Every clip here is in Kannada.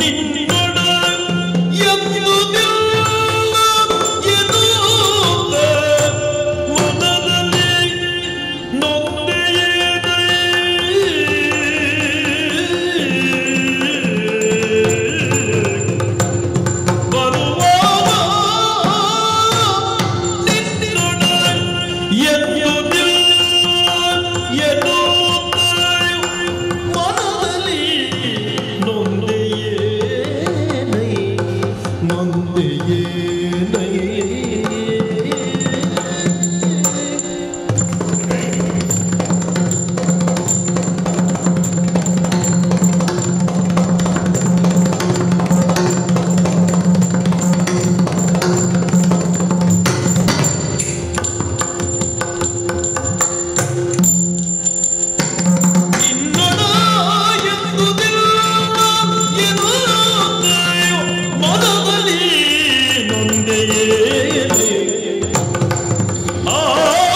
ನಿನ್ನೊಡ ಎಂಬುದಿಲ್ಲ ಎನ್ನುತ್ತ ಮನದಲ್ಲಿ ನೊಂದೆಯೇ ಬರುವಾಗ ನಿನ್ನೊಡ ಎಂಬುದಿಲ್ಲ ಎನ್ನುತ್ತ ಮನದಲ್ಲಿ ನೊಂದೆಯೇ ನೈ ನೊಂದೆಯೇ ನೈ ನಿನ್ನೊಡ ಎಂಬುದಿಲ್ಲ ಎನ್ನುತ್ತೆಯೋ ಮನದಲ್ಲಿ ನೊಂದೆಯೇ ಆ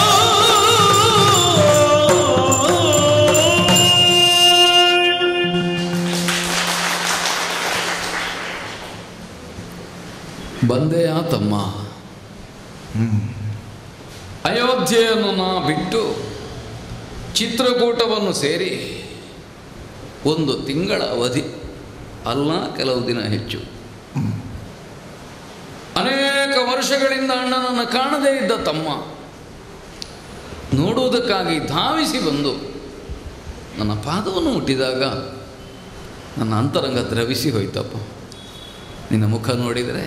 ಬಂದೆಯಾ ತಮ್ಮ ಅಯೋಧ್ಯೆಯನ್ನು ನಾ ಬಿಟ್ಟು ಚಿತ್ರಕೂಟವನ್ನು ಸೇರಿ ಒಂದು ತಿಂಗಳ ಅವಧಿ ಅಲ್ಲ ಕೆಲವು ದಿನ ಹೆಚ್ಚು ಅನೇಕ ವರ್ಷಗಳಿಂದ ಅಣ್ಣನನ್ನು ಕಾಣದೇ ಇದ್ದ ತಮ್ಮ ನೋಡುವುದಕ್ಕಾಗಿ ಧಾವಿಸಿ ಬಂದು ನನ್ನ ಪಾದವನ್ನು ಮುಟ್ಟಿದಾಗ ನನ್ನ ಅಂತರಂಗ ದ್ರವಿಸಿ ಹೋಯ್ತಪ್ಪ ನಿನ್ನ ಮುಖ ನೋಡಿದರೆ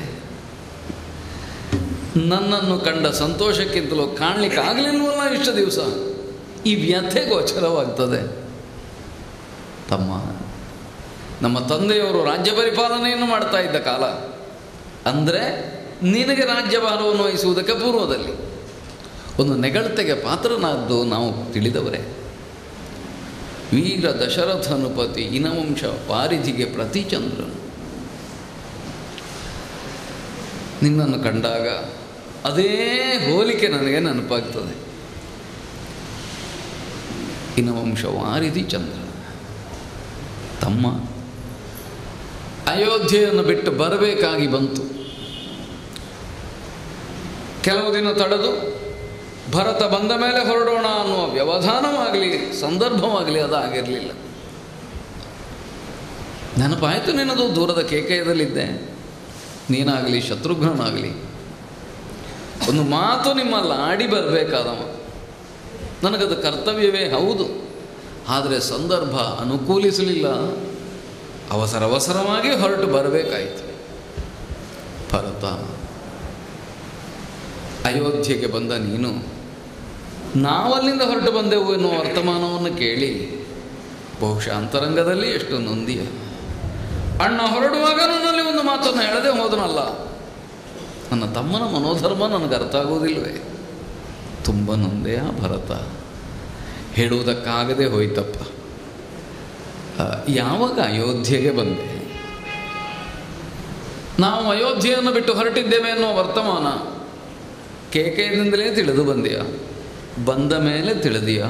ನನ್ನನ್ನು ಕಂಡ ಸಂತೋಷಕ್ಕಿಂತಲೂ ಕಾಣಲಿಕ್ಕೆ ಆಗಲಿಲ್ವಲ್ಲ ಇಷ್ಟು ದಿವಸ ಈ ವ್ಯಥೆ ಗೋಚರವಾಗ್ತದೆ ತಮ್ಮ ನಮ್ಮ ತಂದೆಯವರು ರಾಜ್ಯ ಪರಿಪಾಲನೆಯನ್ನು ಮಾಡ್ತಾ ಇದ್ದ ಕಾಲ ಅಂದರೆ ನಿನಗೆ ರಾಜ್ಯಭಾರವನ್ನು ವಹಿಸುವುದಕ್ಕೆ ಪೂರ್ವದಲ್ಲಿ ಒಂದು ನೆಗಳತೆಗೆ ಪಾತ್ರನಾದ್ದು ನಾವು ತಿಳಿದವರೇ ವೀರ ದಶರಥನುಪತಿ ಇನವಂಶ ವಾರಿಧಿಗೆ ಪ್ರತಿಚಂದ್ರನು ನಿನ್ನನ್ನು ಕಂಡಾಗ ಅದೇ ಹೋಲಿಕೆ ನನಗೆ ನೆನಪಾಗ್ತದೆ ಇನವಂಶ ವಾರಿಧಿ ಚಂದ್ರ ತಮ್ಮ ಅಯೋಧ್ಯೆಯನ್ನು ಬಿಟ್ಟು ಬರಬೇಕಾಗಿ ಬಂತು ಕೆಲವು ದಿನ ತಡೆದು ಭರತ ಬಂದ ಮೇಲೆ ಹೊರಡೋಣ ಅನ್ನುವ ವ್ಯವಧಾನವಾಗಲಿ ಸಂದರ್ಭವಾಗಲಿ ಅದು ಆಗಿರಲಿಲ್ಲ ನೆನಪಾಯಿತು ನಿನ್ನದು ದೂರದ ಕೇಕೆಯದಲ್ಲಿದ್ದೆ ನೀನಾಗಲಿ ಶತ್ರುಘ್ನನಾಗಲಿ ಒಂದು ಮಾತು ನಿಮ್ಮಲ್ಲ ಆಡಿ ಬರಬೇಕಾದವ ನನಗದು ಕರ್ತವ್ಯವೇ ಹೌದು ಆದರೆ ಸಂದರ್ಭ ಅನುಕೂಲಿಸಲಿಲ್ಲ ಅವಸರ ಅವಸರವಾಗಿ ಹೊರಟು ಬರಬೇಕಾಯಿತು ಭರತ ಅಯೋಧ್ಯೆಗೆ ಬಂದ ನೀನು ನಾವಲ್ಲಿಂದ ಹೊರಟು ಬಂದೆವು ಎನ್ನುವ ವರ್ತಮಾನವನ್ನು ಕೇಳಿ ಬಹುಶಃ ಅಂತರಂಗದಲ್ಲಿ ಎಷ್ಟು ನೊಂದಿಯ ಅಣ್ಣ ಹೊರಡುವಾಗ ನನ್ನಲ್ಲಿ ಒಂದು ಮಾತನ್ನು ಹೇಳದೆ ಹೋದನಲ್ಲ ನನ್ನ ತಮ್ಮನ ಮನೋಧರ್ಮ ನನಗೆ ಅರ್ಥ ಆಗುವುದಿಲ್ವೇ ತುಂಬ ನೊಂದೆಯ ಭರತ ಹೇಳುವುದಕ್ಕಾಗದೆ ಹೋಯ್ತಪ್ಪ ಆ, ಯಾವಾಗ ಅಯೋಧ್ಯೆಗೆ ಬಂದೆ ನಾವು ಅಯೋಧ್ಯೆಯನ್ನು ಬಿಟ್ಟು ಹೊರಟಿದ್ದೇವೆ ಎನ್ನುವ ವರ್ತಮಾನ ಕೇಕೆಯಿಂದಲೇ ತಿಳಿದು ಬಂದೆಯ ಬಂದ ಮೇಲೆ ತಿಳಿದೀಯ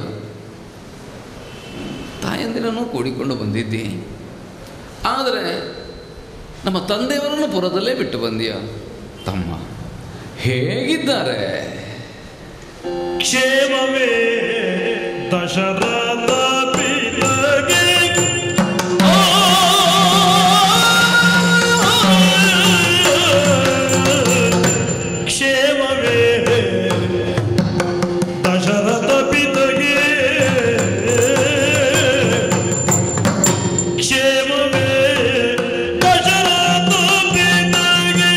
ತಾಯಂದಿರನ್ನು ಕೂಡಿಕೊಂಡು ಬಂದಿದ್ದಿ ಆದರೆ ನಮ್ಮ ತಂದೆಯವರನ್ನು ಪುರದಲ್ಲೇ ಬಿಟ್ಟು ಬಂದೀಯ ತಮ್ಮ ಹೇಗಿದ್ದಾರೆ ಕ್ಷೇಮವೇ ದಶರಥ ಪಿತಗೆ ಆ, ಕ್ಷೇಮವೇ ದಶರಥ ಪಿತಗೆ ಕ್ಷೇಮವೇ ದಶರಥ ಪಿತಗೆ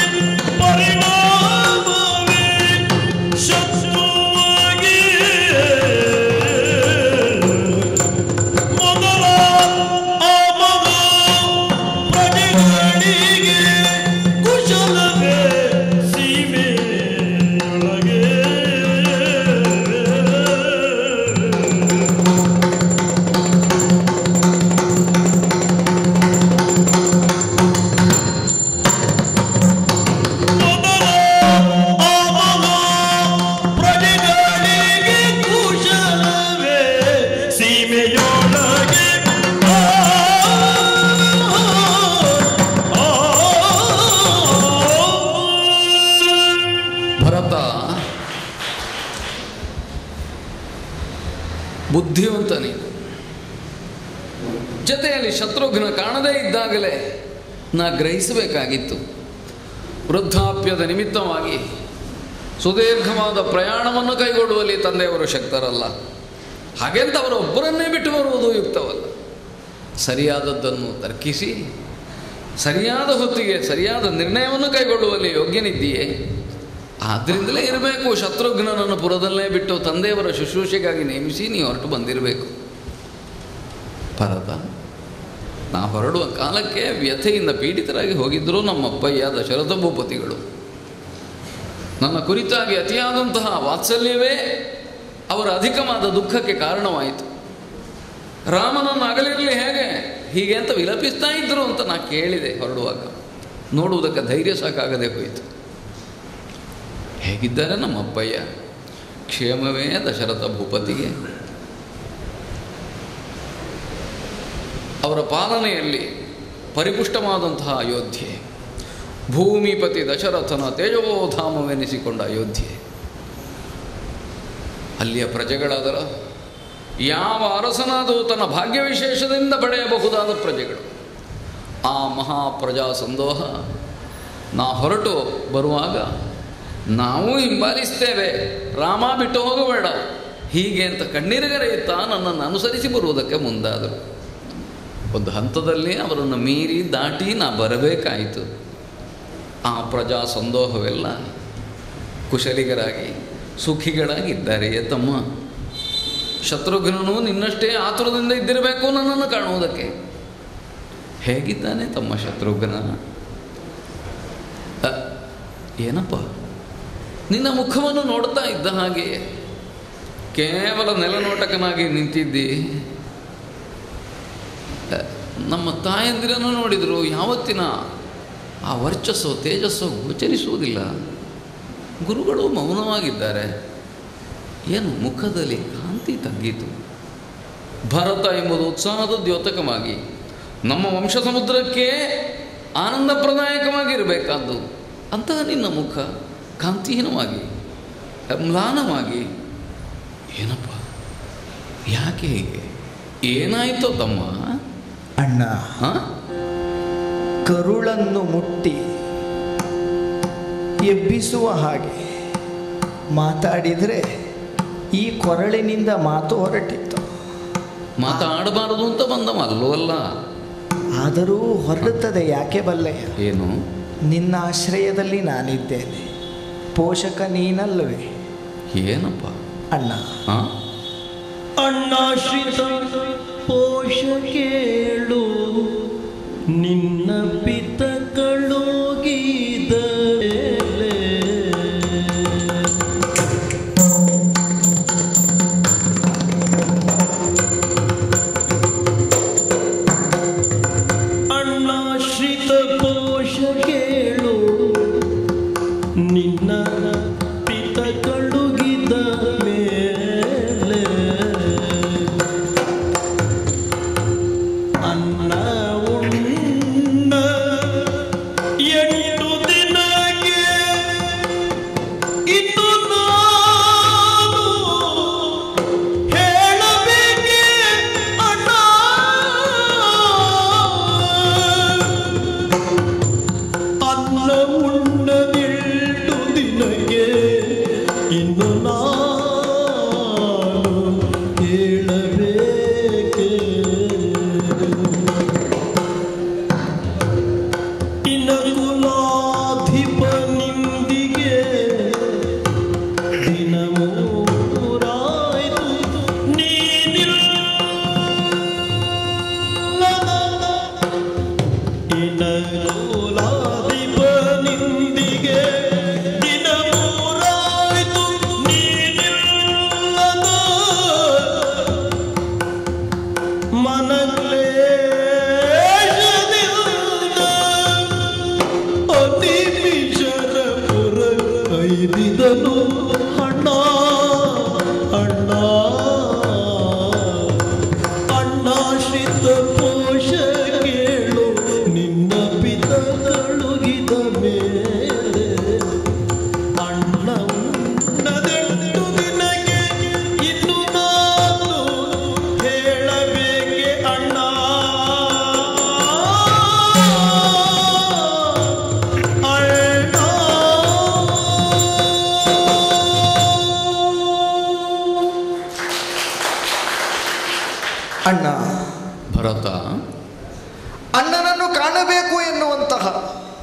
ಪರಿಣಾಮವೇ ಶತ್ರುವಾಗಿ ಬುದ್ಧಿವಂತ ನೀನು ಜೊತೆಯಲ್ಲಿ ಶತ್ರುಘ್ನ ಕಾಣದೇ ಇದ್ದಾಗಲೇ ನಾ ಗ್ರಹಿಸಬೇಕಾಗಿತ್ತು ವೃದ್ಧಾಪ್ಯದ ನಿಮಿತ್ತವಾಗಿ ಸುದೀರ್ಘವಾದ ಪ್ರಯಾಣವನ್ನು ಕೈಗೊಳ್ಳುವಲ್ಲಿ ತಂದೆಯವರು ಶಕ್ತರಲ್ಲ ಹಾಗೆಂತ ಅವರೊಬ್ಬರನ್ನೇ ಬಿಟ್ಟು ಬರುವುದು ಯುಕ್ತವಲ್ಲ ಸರಿಯಾದದ್ದನ್ನು ತರ್ಕಿಸಿ ಸರಿಯಾದ ಹೊತ್ತಿಗೆ ಸರಿಯಾದ ನಿರ್ಣಯವನ್ನು ಕೈಗೊಳ್ಳುವಲ್ಲಿ ಯೋಗ್ಯನಿದ್ದೀಯೇ ಆದ್ದರಿಂದಲೇ ಇರಬೇಕು ಶತ್ರುಘ್ನನನ್ನು ಪುರದಲ್ಲೇ ಬಿಟ್ಟು ತಂದೆಯವರ ಶುಶ್ರೂಷೆಗಾಗಿ ನೇಮಿಸಿ ನೀವು ಹೊರಟು ಬಂದಿರಬೇಕು ಭರತ ನಾ ಹೊರಡುವ ಕಾಲಕ್ಕೆ ವ್ಯಥೆಯಿಂದ ಪೀಡಿತರಾಗಿ ಹೋಗಿದ್ದರು ನಮ್ಮಪ್ಪಯ್ಯ ದಶರಥ ಭೂಪತಿಗಳು ನನ್ನ ಕುರಿತಾಗಿ ಅತಿಯಾದಂತಹ ವಾತ್ಸಲ್ಯವೇ ಅವರ ಅಧಿಕವಾದ ದುಃಖಕ್ಕೆ ಕಾರಣವಾಯಿತು ರಾಮನನ್ನು ಅಗಲಿರಲಿ ಹೇಗೆ ಹೀಗೆ ಅಂತ ವಿಲಪಿಸ್ತಾ ಇದ್ದರು ಅಂತ ನಾ ಕೇಳಿದೆ ಹೊರಡುವಾಗ ನೋಡುವುದಕ್ಕೆ ಧೈರ್ಯ ಸಾಕಾಗದೆ ಹೋಯಿತು ಹೇಗಿದ್ದಾರೆ ನಮ್ಮ ಅಪ್ಪಯ್ಯ ಕ್ಷೇಮವೇ ದಶರಥ ಭೂಪತಿಗೆ ಅವರ ಪಾಲನೆಯಲ್ಲಿ ಪರಿಪುಷ್ಟವಾದಂತಹ ಅಯೋಧ್ಯೆ ಭೂಮಿಪತಿ ದಶರಥನ ತೇಜೋಧಾಮವೆನಿಸಿಕೊಂಡ ಅಯೋಧ್ಯೆ ಅಲ್ಲಿಯ ಪ್ರಜೆಗಳಾದರ ಯಾವ ಅರಸನಾದರೂ ತನ್ನ ಭಾಗ್ಯ ವಿಶೇಷದಿಂದ ಪಡೆಯಬಹುದಾದ ಪ್ರಜೆಗಳು ಆ ಮಹಾಪ್ರಜಾ ಸಂದೋಹ ನಾ ಹೊರಟು ಬರುವಾಗ ನಾವು ಹಿಂಬಾಲಿಸ್ತೇವೆ ರಾಮ ಬಿಟ್ಟು ಹೋಗಬೇಡ ಹೀಗೆ ಅಂತ ಕಣ್ಣೀರುಗರೆಯುತ್ತ ನನ್ನನ್ನು ಅನುಸರಿಸಿ ಬರುವುದಕ್ಕೆ ಮುಂದಾದರು ಒಂದು ಹಂತದಲ್ಲಿ ಅವರನ್ನು ಮೀರಿ ದಾಟಿ ನಾ ಬರಬೇಕಾಯಿತು ಆ ಪ್ರಜಾ ಸಂದೋಹವೆಲ್ಲ ಕುಶಲಿಗರಾಗಿ ಸುಖಿಗಳಾಗಿದ್ದಾರೆಯೇ ತಮ್ಮ ಶತ್ರುಘ್ನನು ನಿನ್ನಷ್ಟೇ ಆತುರದಿಂದ ಇದ್ದಿರಬೇಕು ನನ್ನನ್ನು ಕಾಣುವುದಕ್ಕೆ ಹೇಗಿದ್ದಾನೆ ತಮ್ಮ ಶತ್ರುಘ್ನ ಅ, ಏನಪ್ಪ ನಿನ್ನ ಮುಖವನ್ನು ನೋಡ್ತಾ ಇದ್ದ ಹಾಗೆ ಕೇವಲ ನೆಲನೋಟಕನಾಗಿ ನಿಂತಿದ್ದಿ ಅ, ನಮ್ಮ ತಾಯಂದಿರನ್ನು ನೋಡಿದರು ಯಾವತ್ತಿನ ಆ ವರ್ಚಸ್ಸು ತೇಜಸ್ಸು ಗೋಚರಿಸುವುದಿಲ್ಲ ಗುರುಗಳು ಮೌನವಾಗಿದ್ದಾರೆ ಏನು ಮುಖದಲ್ಲಿ ಕಾಂತಿ ತಗ್ಗಿತು ಭರತ ಎಂಬುದು ಉತ್ಸಾಹದ ದ್ಯೋತಕವಾಗಿ ನಮ್ಮ ವಂಶ ಸಮುದ್ರಕ್ಕೆ ಆನಂದಪ್ರದಾಯಕವಾಗಿರಬೇಕಾದ್ದು ಅಂತಹ ನಿನ್ನ ಮುಖ ಕಾಂತಿಹೀನವಾಗಿ ಮ್ಲಾನವಾಗಿ ಏನಪ್ಪ ಯಾಕೆ ಹೀಗೆ ಏನಾಯಿತೋ ತಮ್ಮ ಅಣ್ಣ ಹಾಂ ಕರುಳನ್ನು ಮುಟ್ಟಿ ಎಬ್ಬಿಸುವ ಹಾಗೆ ಮಾತಾಡಿದರೆ ಈ ಕೊರಳಿನಿಂದ ಮಾತು ಹೊರಟಿತ್ತು ಮಾತಾಡಬಾರದು ಅಂತ ಬಂದವ ಅಲ್ಲವಲ್ಲ ಆದರೂ ಹೊರಡುತ್ತದೆ ಯಾಕೆ ಬಲ್ಲೆಯ ಏನು ನಿನ್ನ ಆಶ್ರಯದಲ್ಲಿ ನಾನಿದ್ದೇನೆ ಪೋಷಕ ನೀನಲ್ಲವೇ ಏನಪ್ಪ ಅಣ್ಣ ಹಾಂ ಅಣ್ಣಾಶ್ರಿತ ಪೋಷಕೇಳು ನಿನ್ನ ಪಿತಗಳು ಗೀದಲೆ ಅಣ್ಣಾಶ್ರಿತ ಪೋಷಕೇಳು ನಿನ್ನ ಪಿತಕಳುಗಿದ ಮೇಲೆ ಅನ್ನ ಉಣ್ಣ ಎಂಟು ದಿನಕ್ಕೆ ಇದು ನಾನು ಹೇಳಬೇಕೆ ಅಣ್ಣ ಅನ್ನ ಉಣ್ಣದಿಟ್ಟು ದಿನಕ್ಕೆ ಇನ್ನು ನಾನು ಹೇಳಬೇಕೆ ಇನಕುಲಾಧಿಪ ನಿಂದಿಗೆ ದಿನ ಮೂರಾಯ್ತು ನೀನಿಲ್ಲದ ಇನಕುಲಾಧಿಪ ನಿಂದಿಗೆ ದಿನ ಮೂರಾಯ್ತು ನೀನಿಲ್ಲದ ಮನಕ್ಲೇಶದಿಂದ ಅತಿ ವಿಚರಪುರ ಕೈದಿದನು ಅಣ್ಣ ಅಣ್ಣ ಅಣ್ಣಾಶ್ರಿತ ಪೋಷ ಕೇಳು ನಿನ್ನ ಪಿತಗಳುಗಿದ ಮೇಲೆ ಅಣ್ಣ ಉಣ್ಣದೆಂಟು ದಿನಕ್ಕೆ ಇನ್ನು ನಾನು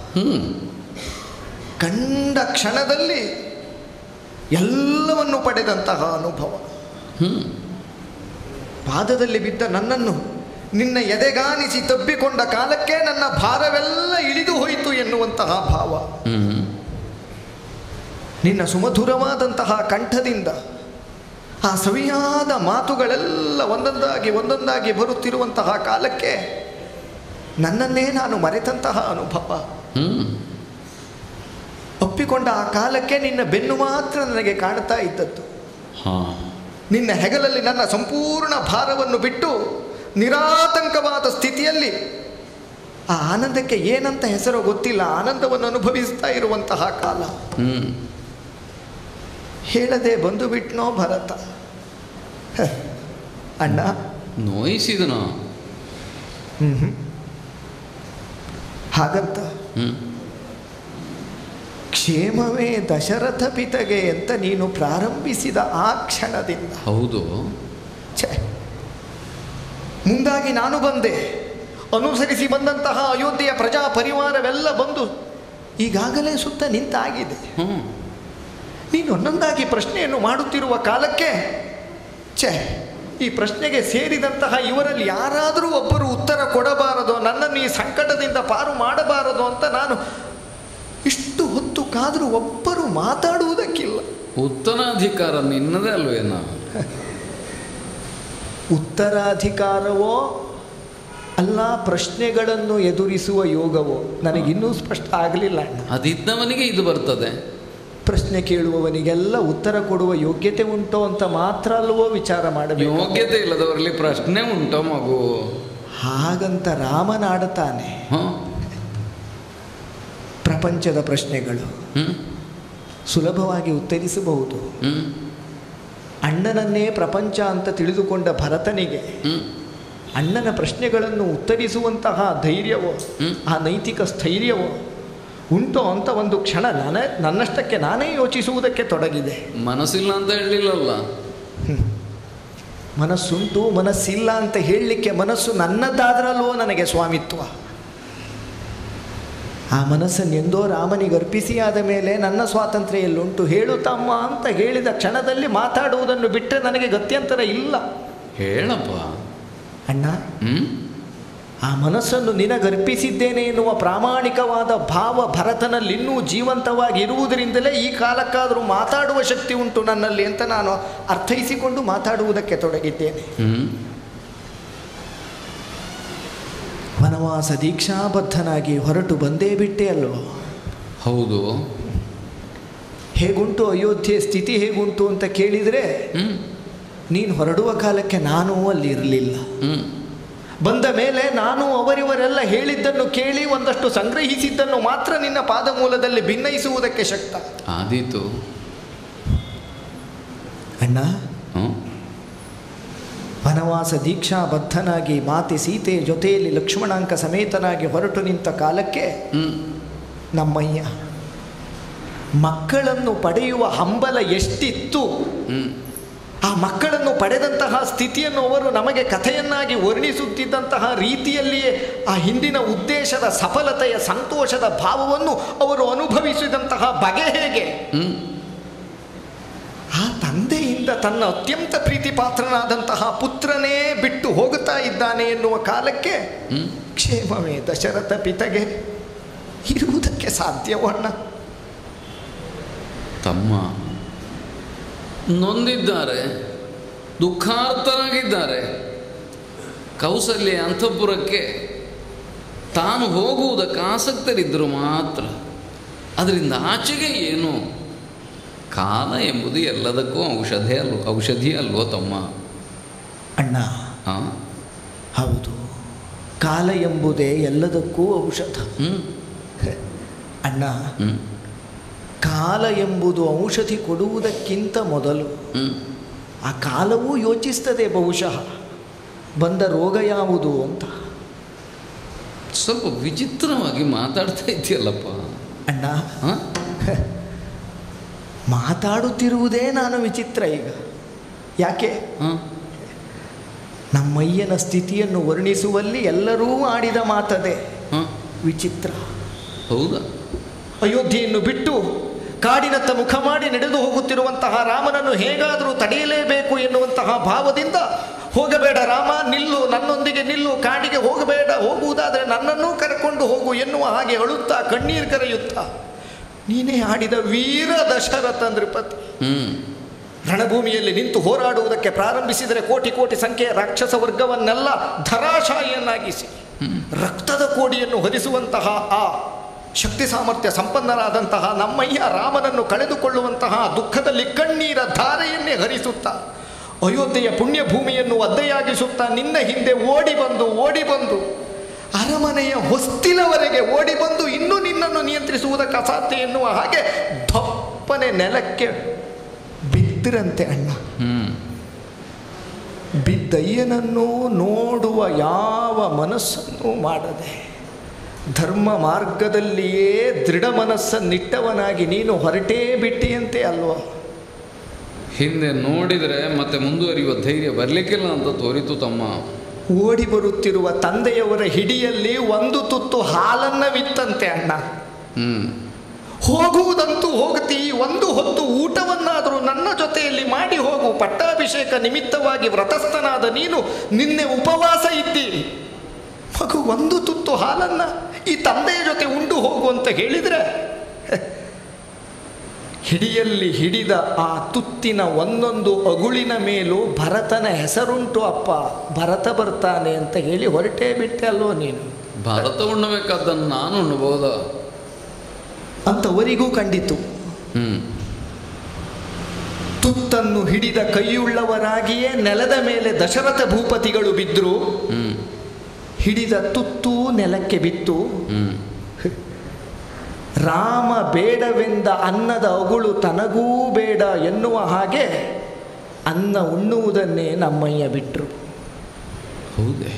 ಹ್ಞೂ ಕಂಡ ಕ್ಷಣದಲ್ಲಿ ಎಲ್ಲವನ್ನು ಪಡೆದಂತಹ ಅನುಭವ ಹ್ಞೂ ಪಾದದಲ್ಲಿ ಬಿದ್ದ ನನ್ನನ್ನು ನಿನ್ನ ಎದೆಗಾನಿಸಿ ತಬ್ಬಿಕೊಂಡ ಕಾಲಕ್ಕೆ ನನ್ನ ಭಾರವೆಲ್ಲ ಇಳಿದು ಹೋಯಿತು ಎನ್ನುವಂತಹ ಭಾವ ಹ್ಞೂ ನಿನ್ನ ಸುಮಧುರವಾದಂತಹ ಕಂಠದಿಂದ ಆ ಸವಿಯಾದ ಮಾತುಗಳೆಲ್ಲ ಒಂದೊಂದಾಗಿ ಒಂದೊಂದಾಗಿ ಬರುತ್ತಿರುವಂತಹ ಕಾಲಕ್ಕೆ ನನ್ನನ್ನೇ ನಾನು ಮರೆತಂತಹ ಅನುಭವ ಹ್ಞೂ ಒಪ್ಪಿಕೊಂಡ ಆ ಕಾಲಕ್ಕೆ ನಿನ್ನ ಬೆನ್ನು ಮಾತ್ರ ನನಗೆ ಕಾಣ್ತಾ ಇದ್ದದ್ದು ಹಾಂ ನಿನ್ನ ಹೆಗಲಲ್ಲಿ ನನ್ನ ಸಂಪೂರ್ಣ ಭಾರವನ್ನು ಬಿಟ್ಟು ನಿರಾತಂಕವಾದ ಸ್ಥಿತಿಯಲ್ಲಿ ಆ ಆನಂದಕ್ಕೆ ಏನಂತ ಹೆಸರು ಗೊತ್ತಿಲ್ಲ ಆನಂದವನ್ನು ಅನುಭವಿಸ್ತಾ ಇರುವಂತಹ ಕಾಲ ಹ್ಞೂ ಹೇಳದೆ ಬಂದು ಬಿಟ್ನೋ ಭರತ ಹ, ಅಣ್ಣ ನೋಯಿಸಿದನೋ ಹ್ಮ್ ಹಾಗಂತ ಹ್ಞೂ ಕ್ಷೇಮವೇ ದಶರಥ ಪಿತಗೆ ಅಂತ ನೀನು ಪ್ರಾರಂಭಿಸಿದ ಆ ಕ್ಷಣದಿಂದ ಹೌದು ಛೆ ಮುಂದಾಗಿ ನಾನು ಬಂದೆ ಅನುಸರಿಸಿ ಬಂದಂತಹ ಅಯೋಧ್ಯೆಯ ಪ್ರಜಾ ಪರಿವಾರವೆಲ್ಲ ಬಂದು ಈಗಾಗಲೇ ಸುತ್ತ ನಿಂತಾಗಿದೆ ಹ್ಞೂ ನೀನು ಒಂದೊಂದಾಗಿ ಪ್ರಶ್ನೆಯನ್ನು ಮಾಡುತ್ತಿರುವ ಕಾಲಕ್ಕೆ ಛೆ ಈ ಪ್ರಶ್ನೆಗೆ ಸೇರಿದಂತಹ ಇವರಲ್ಲಿ ಯಾರಾದರೂ ಒಬ್ಬರು ಉತ್ತರ ಕೊಡಬಾರದು ನನ್ನನ್ನು ಈ ಸಂಕಟದಿಂದ ಪಾರು ಮಾಡಬಾರದು ಅಂತ ನಾನು ಇಷ್ಟು ಹೊತ್ತು ಕಾದರೂ ಒಬ್ಬರು ಮಾತಾಡುವುದಕ್ಕಿಲ್ಲ ಉತ್ತರಾಧಿಕಾರ ನಿನ್ನದೇ ಅಲ್ವೇನೋ ಉತ್ತರಾಧಿಕಾರವೋ ಅಲ್ಲ ಪ್ರಶ್ನೆಗಳನ್ನು ಎದುರಿಸುವ ಯೋಗವೋ ನನಗಿನ್ನೂ ಸ್ಪಷ್ಟ ಆಗಲಿಲ್ಲ ಅಣ್ಣ ಅದಿದ್ದವನಿಗೆ ಇದು ಬರ್ತದೆ ಪ್ರಶ್ನೆ ಕೇಳುವವನಿಗೆಲ್ಲ ಉತ್ತರ ಕೊಡುವ ಯೋಗ್ಯತೆ ಉಂಟೋ ಅಂತ ಮಾತ್ರ ಅಲ್ವೋ ವಿಚಾರ ಮಾಡಬೇಕು ಯೋಗ್ಯತೆ ಇಲ್ಲದವರಲ್ಲಿ ಪ್ರಶ್ನೆ ಉಂಟೋ ಮಗು ಹಾಗಂತ ರಾಮನಾಡುತ್ತಾನೆ ಹಾಂ ಪ್ರಪಂಚದ ಪ್ರಶ್ನೆಗಳು ಹ್ಞೂ ಸುಲಭವಾಗಿ ಉತ್ತರಿಸಬಹುದು ಹ್ಞೂ ಅಣ್ಣನನ್ನೇ ಪ್ರಪಂಚ ಅಂತ ತಿಳಿದುಕೊಂಡ ಭರತನಿಗೆ ಹ್ಞೂ ಅಣ್ಣನ ಪ್ರಶ್ನೆಗಳನ್ನು ಉತ್ತರಿಸುವಂತಹ ಧೈರ್ಯವೋ ಹ್ಮ್. ಆ ನೈತಿಕ ಸ್ಥೈರ್ಯವೋ ಉಂಟೋ ಅಂತ ಒಂದು ಕ್ಷಣ ನಾನೇ ನನ್ನಷ್ಟಕ್ಕೆ ನಾನೇ ಯೋಚಿಸುವುದಕ್ಕೆ ತೊಡಗಿದೆ ಮನಸ್ಸಿಲ್ಲ ಅಂತ ಹೇಳಲಿಲ್ಲಲ್ಲ ಮನಸ್ಸುಂಟು ಮನಸ್ಸಿಲ್ಲ ಅಂತ ಹೇಳಲಿಕ್ಕೆ ಮನಸ್ಸು ನನ್ನದಾದ್ರಲ್ವೋ ನನಗೆ ಸ್ವಾಮಿತ್ವ ಆ ಮನಸ್ಸನ್ನು ಎಂದೋ ರಾಮನಿಗೆ ಅರ್ಪಿಸಿ ಆದ ಮೇಲೆ ನನ್ನ ಸ್ವಾತಂತ್ರ್ಯ ಎಲ್ಲುಂಟು ಹೇಳು ತಮ್ಮ ಅಂತ ಹೇಳಿದ ಕ್ಷಣದಲ್ಲಿ ಮಾತಾಡುವುದನ್ನು ಬಿಟ್ಟರೆ ನನಗೆ ಗತ್ಯಂತರ ಇಲ್ಲ ಹೇಳಪ್ಪ ಅಣ್ಣ ಹ್ಞೂ ಆ ಮನಸ್ಸನ್ನು ನಿನಗರ್ಪಿಸಿದ್ದೇನೆ ಎನ್ನುವ ಪ್ರಾಮಾಣಿಕವಾದ ಭಾವ ಭರತನಲ್ಲಿ ಇನ್ನೂ ಜೀವಂತವಾಗಿ ಇರುವುದರಿಂದಲೇ ಈ ಕಾಲಕ್ಕಾದರೂ ಮಾತಾಡುವ ಶಕ್ತಿ ಉಂಟು ನನ್ನಲ್ಲಿ ಅಂತ ನಾನು ಅರ್ಥೈಸಿಕೊಂಡು ಮಾತಾಡುವುದಕ್ಕೆ ತೊಡಗಿದ್ದೇನೆ ಹ್ಞೂ ವನವಾಸ ದೀಕ್ಷಾಬದ್ಧನಾಗಿ ಹೊರಟು ಬಂದೇ ಬಿಟ್ಟೆ ಅಲ್ವೋ ಹೌದು ಹೇಗುಂಟು ಅಯೋಧ್ಯೆ ಸ್ಥಿತಿ ಹೇಗುಂಟು ಅಂತ ಕೇಳಿದರೆ ಹ್ಞೂ ನೀನು ಹೊರಡುವ ಕಾಲಕ್ಕೆ ನಾನೂ ಅಲ್ಲಿ ಇರಲಿಲ್ಲ ಹ್ಞೂ ಬಂದ ಮೇಲೆ ನಾನು ಅವರಿವರೆಲ್ಲ ಹೇಳಿದ್ದನ್ನು ಕೇಳಿ ಒಂದಷ್ಟು ಸಂಗ್ರಹಿಸಿದ್ದನ್ನು ಮಾತ್ರ ನಿನ್ನ ಪಾದಮೂಲದಲ್ಲಿ ಭಿನ್ನಯಿಸುವುದಕ್ಕೆ ಶಕ್ತ ಆದೀತು ಅಣ್ಣ ಹ್ಞೂ ವನವಾಸ ದೀಕ್ಷಾಬದ್ಧನಾಗಿ ಮಾತೆ ಸೀತೆ ಜೊತೆಯಲ್ಲಿ ಲಕ್ಷ್ಮಣಾಂಕ ಸಮೇತನಾಗಿ ಹೊರಟು ನಿಂತ ಕಾಲಕ್ಕೆ ಹ್ಞೂ ನಮ್ಮಯ್ಯ ಮಕ್ಕಳನ್ನು ಪಡೆಯುವ ಹಂಬಲ ಎಷ್ಟಿತ್ತು ಹ್ಞೂ ಆ ಮಕ್ಕಳನ್ನು ಪಡೆದಂತಹ ಸ್ಥಿತಿಯನ್ನು ಅವರು ನಮಗೆ ಕಥೆಯನ್ನಾಗಿ ವರ್ಣಿಸುತ್ತಿದ್ದಂತಹ ರೀತಿಯಲ್ಲಿಯೇ ಆ ಹಿಂದಿನ ಉದ್ದೇಶದ ಸಫಲತೆಯ ಸಂತೋಷದ ಭಾವವನ್ನು ಅವರು ಅನುಭವಿಸಿದಂತಹ ಬಗೆ ಹೇಗೆ ಹ್ಞೂ ಆ ತಂದೆಯಿಂದ ತನ್ನ ಅತ್ಯಂತ ಪ್ರೀತಿಪಾತ್ರನಾದಂತಹ ಪುತ್ರನೇ ಬಿಟ್ಟು ಹೋಗುತ್ತಾ ಇದ್ದಾನೆ ಎನ್ನುವ ಕಾಲಕ್ಕೆ ಹ್ಞೂ ಕ್ಷೇಮವೇ ದಶರಥ ಪಿತಗೆ ಇರುವುದಕ್ಕೆ ಸಾಧ್ಯವಣ್ಣ ತಮ್ಮ ನೊಂದಿದ್ದಾರೆ ದುಃಖಾರ್ತರಾಗಿದ್ದಾರೆ ಕೌಸಲ್ಯ ಅಂತಃಪುರಕ್ಕೆ ತಾನು ಹೋಗುವುದಕ್ಕೆ ಆಸಕ್ತರಿದ್ದರು ಮಾತ್ರ ಅದರಿಂದ ಆಚೆಗೆ ಏನು ಕಾಲ ಎಂಬುದು ಎಲ್ಲದಕ್ಕೂ ಔಷಧಿ ಅಲ್ವ ಔಷಧಿ ಅಲ್ವೋ ತಮ್ಮ ಅಣ್ಣ ಹಾಂ ಹೌದು ಕಾಲ ಎಂಬುದೇ ಎಲ್ಲದಕ್ಕೂ ಔಷಧ ಹ್ಞೂ ಅಣ್ಣ ಹ್ಞೂ ಕಾಲ ಎಂಬುದು ಔಷಧಿ ಕೊಡುವುದಕ್ಕಿಂತ ಮೊದಲು ಹ್ಞೂ ಆ ಕಾಲವೂ ಯೋಚಿಸ್ತದೆ ಬಹುಶಃ ಬಂದ ರೋಗ ಯಾವುದು ಅಂತ ಸ್ವಲ್ಪ ವಿಚಿತ್ರವಾಗಿ ಮಾತಾಡ್ತಾ ಇದೆಯಲ್ಲಪ್ಪ ಅಣ್ಣ ಹಾಂ ಮಾತಾಡುತ್ತಿರುವುದೇ ನಾನು ವಿಚಿತ್ರ ಈಗ ಯಾಕೆ ಹಾಂ ನಮ್ಮಯ್ಯನ ಸ್ಥಿತಿಯನ್ನು ವರ್ಣಿಸುವಲ್ಲಿ ಎಲ್ಲರೂ ಆಡಿದ ಮಾತದೆ ಹಾಂ ವಿಚಿತ್ರ ಹೌದಾ ಅಯೋಧ್ಯೆಯನ್ನು ಬಿಟ್ಟು ಕಾಡಿನತ್ತ ಮುಖ ಮಾಡಿ ನಡೆದು ಹೋಗುತ್ತಿರುವಂತಹ ರಾಮನನ್ನು ಹೇಗಾದರೂ ತಡೆಯಲೇಬೇಕು ಎನ್ನುವಂತಹ ಭಾವದಿಂದ ಹೋಗಬೇಡ ರಾಮ ನಿಲ್ಲು ನನ್ನೊಂದಿಗೆ ನಿಲ್ಲು ಕಾಡಿಗೆ ಹೋಗಬೇಡ ಹೋಗುವುದಾದರೆ ನನ್ನನ್ನೂ ಕರ್ಕೊಂಡು ಹೋಗು ಎನ್ನುವ ಹಾಗೆ ಅಳುತ್ತಾ ಕಣ್ಣೀರು ಕರೆಯುತ್ತಾ ನೀನೇ ಆಡಿದ ವೀರ ದಶರಥ ನೃಪತಿ ಹ್ಞೂ ರಣಭೂಮಿಯಲ್ಲಿ ನಿಂತು ಹೋರಾಡುವುದಕ್ಕೆ ಪ್ರಾರಂಭಿಸಿದರೆ ಕೋಟಿ ಕೋಟಿ ಸಂಖ್ಯೆಯ ರಾಕ್ಷಸ ವರ್ಗವನ್ನೆಲ್ಲ ಧರಾಶಾಯಿಯನ್ನಾಗಿಸಿ ರಕ್ತದ ಕೋಡಿಯನ್ನು ಹೊದಿಸುವಂತಹ ಆ ಶಕ್ತಿ ಸಾಮರ್ಥ್ಯ ಸಂಪನ್ನರಾದಂತಹ ನಮ್ಮಯ್ಯ ರಾಮನನ್ನು ಕಳೆದುಕೊಳ್ಳುವಂತಹ ದುಃಖದಲ್ಲಿ ಕಣ್ಣೀರ ಧಾರೆಯನ್ನೇ ಹರಿಸುತ್ತಾ ಅಯೋಧ್ಯೆಯ ಪುಣ್ಯ ಭೂಮಿಯನ್ನು ಒದ್ದೆಯಾಗಿಸುತ್ತಾ ನಿನ್ನ ಹಿಂದೆ ಓಡಿ ಬಂದು ಓಡಿ ಬಂದು ಅರಮನೆಯ ಹೊಸ್ತಿಲವರೆಗೆ ಓಡಿ ಬಂದು ಇನ್ನೂ ನಿನ್ನನ್ನು ನಿಯಂತ್ರಿಸುವುದಕ್ಕೆ ಅಸಾಧ್ಯ ಎನ್ನುವ ಹಾಗೆ ದಪ್ಪನೆ ನೆಲಕ್ಕೆ ಬಿದ್ದರಂತೆ ಅಣ್ಣ ಹ್ಞೂ ಬಿದ್ದಯ್ಯನನ್ನು ನೋಡುವ ಯಾವ ಮನಸ್ಸನ್ನು ಮಾಡದೆ ಧರ್ಮ ಮಾರ್ಗದಲ್ಲಿಯೇ ದೃಢ ಮನಸ್ಸನ್ನಿಟ್ಟವನಾಗಿ ನೀನು ಹೊರಟೇ ಬಿಟ್ಟಿಯಂತೆ ಅಲ್ವಾ ಹಿಂದೆ ನೋಡಿದರೆ ಮತ್ತೆ ಮುಂದುವರಿಯುವ ಧೈರ್ಯ ಬರಲಿಕ್ಕಿಲ್ಲ ಅಂತ ತೋರಿತು ತಮ್ಮ ಓಡಿ ಬರುತ್ತಿರುವ ತಂದೆಯವರ ಹಿಡಿಯಲ್ಲಿ ಒಂದು ತುತ್ತು ಹಾಲನ್ನವಿತ್ತಂತೆ ಅಣ್ಣ ಹ್ಞೂ ಹೋಗುವುದಂತೂ ಹೋಗತಿ ಒಂದು ಹೊತ್ತು ಊಟವನ್ನಾದರೂ ನನ್ನ ಜೊತೆಯಲ್ಲಿ ಮಾಡಿ ಹೋಗು ಪಟ್ಟಾಭಿಷೇಕ ನಿಮಿತ್ತವಾಗಿ ವ್ರತಸ್ಥನಾದ ನೀನು ನಿನ್ನೆ ಉಪವಾಸ ಇದ್ದಿ ಮಗು ಒಂದು ತುತ್ತು ಹಾಲನ್ನ ಈ ತಂದೆಯ ಜೊತೆ ಉಂಡು ಹೋಗು ಅಂತ ಹೇಳಿದರೆ ಹಿಡಿಯಲ್ಲಿ ಹಿಡಿದ ಆ ತುತ್ತಿನ ಒಂದೊಂದು ಅಗುಳಿನ ಮೇಲೂ ಭರತನ ಹೆಸರುಂಟು ಅಪ್ಪ ಭರತ ಬರ್ತಾನೆ ಅಂತ ಹೇಳಿ ಹೊರಟೇ ಬಿಟ್ಟೆ ಅಲ್ವೋ ನೀನು ಭಾರತ ಉಣ್ಣಬೇಕಾದ್ದನ್ನು ನಾನು ಉಣ್ಣಬಹುದಾ ಅಂತವರಿಗೂ ಕಂಡಿತು ಹ್ಞೂ ತುತ್ತನ್ನು ಹಿಡಿದ ಕೈಯುಳ್ಳವರಾಗಿಯೇ ನೆಲದ ಮೇಲೆ ದಶರಥ ಭೂಪತಿಗಳು ಬಿದ್ದರು ಹ್ಞೂ ಹಿಡಿದ ತುತ್ತು ನೆಲಕ್ಕೆ ಬಿತ್ತು ಹ್ಞೂ ರಾಮ ಬೇಡವೆಂದ ಅನ್ನದ ಅಗುಳು ತನಗೂ ಬೇಡ ಎನ್ನುವ ಹಾಗೆ ಅನ್ನ ಉಣ್ಣುವುದನ್ನೇ ನಮ್ಮಯ್ಯ ಬಿಟ್ಟರು ಹೌದೇ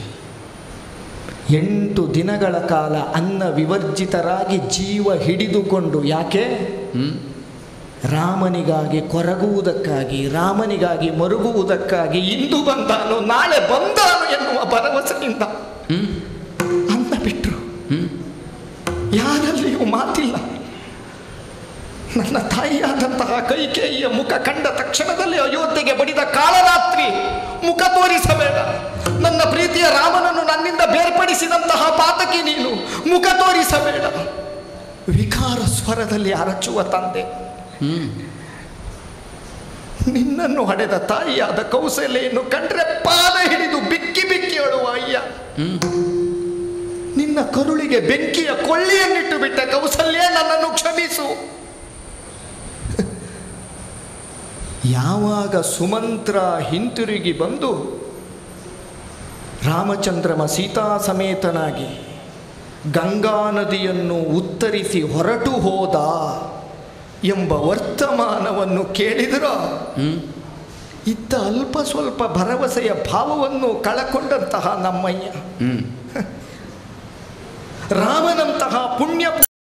ಎಂಟು ದಿನಗಳ ಕಾಲ ಅನ್ನ ವಿವರ್ಜಿತರಾಗಿ ಜೀವ ಹಿಡಿದುಕೊಂಡು ಯಾಕೆ ಹ್ಞೂ ರಾಮನಿಗಾಗಿ ಕೊರಗುವುದಕ್ಕಾಗಿ ರಾಮನಿಗಾಗಿ ಮರುಗುವುದಕ್ಕಾಗಿ ಇಂದು ಬಂದಾನು ನಾಳೆ ಬಂದಾನು ಎನ್ನುವ ಭರವಸೆಯಿಂದ ಹ್ಞೂ ಅನ್ನ ಬಿಟ್ಟರು ಹ್ಞೂ ಯಾರಲ್ಲಿಯೂ ಮಾತಿಲ್ಲ ನನ್ನ ತಾಯಿಯಾದಂತಹ ಕೈಕೇಯಿಯ ಮುಖ ಕಂಡ ತಕ್ಷಣದಲ್ಲಿ ಅಯೋಧ್ಯೆಗೆ ಬಡಿದ ಕಾಳರಾತ್ರಿ ಮುಖ ತೋರಿಸಬೇಡ ನನ್ನ ಪ್ರೀತಿಯ ರಾಮನನ್ನು ನನ್ನಿಂದ ಬೇರ್ಪಡಿಸಿದಂತಹ ಪಾತಕಿ ನೀನು ಮುಖ ತೋರಿಸಬೇಡ ವಿಕಾರ ಸ್ವರದಲ್ಲಿ ಅರಚುವ ತಂದೆ ಹ್ಞೂ ನಿನ್ನನ್ನು ಹಡೆದ ತಾಯಿಯಾದ ಕೌಸಲ್ಯನ್ನು ಕಂಡ್ರೆ ಪಾದ ಹಿಡಿದು ಬಿಕ್ಕಿ ಬಿಕ್ಕಿ ಅಳುವ ಅಯ್ಯ ಹ್ಞೂ ನಿನ್ನ ಕರುಳಿಗೆ ಬೆಂಕಿಯ ಕೊಳ್ಳಿಯನ್ನಿಟ್ಟು ಬಿಟ್ಟ ಕೌಸಲ್ಯ ನನ್ನನ್ನು ಕ್ಷಮಿಸು ಯಾವಾಗ ಸುಮಂತ್ರ ಹಿಂತಿರುಗಿ ಬಂದು ರಾಮಚಂದ್ರಮ ಸೀತಾ ಸಮೇತನಾಗಿ ಗಂಗಾ ನದಿಯನ್ನು ಉತ್ತರಿಸಿ ಹೊರಟು ಹೋದ ಎಂಬ ವರ್ತಮಾನವನ್ನು ಕೇಳಿದರ ಹ್ಞೂ ಇದ್ದ ಅಲ್ಪ ಸ್ವಲ್ಪ ಭರವಸೆಯ ಭಾವವನ್ನು ಕಳಕೊಂಡಂತಹ ನಮ್ಮಯ್ಯ ಹ್ಞೂ ರಾಮನಂತಹ ಪುಣ್ಯ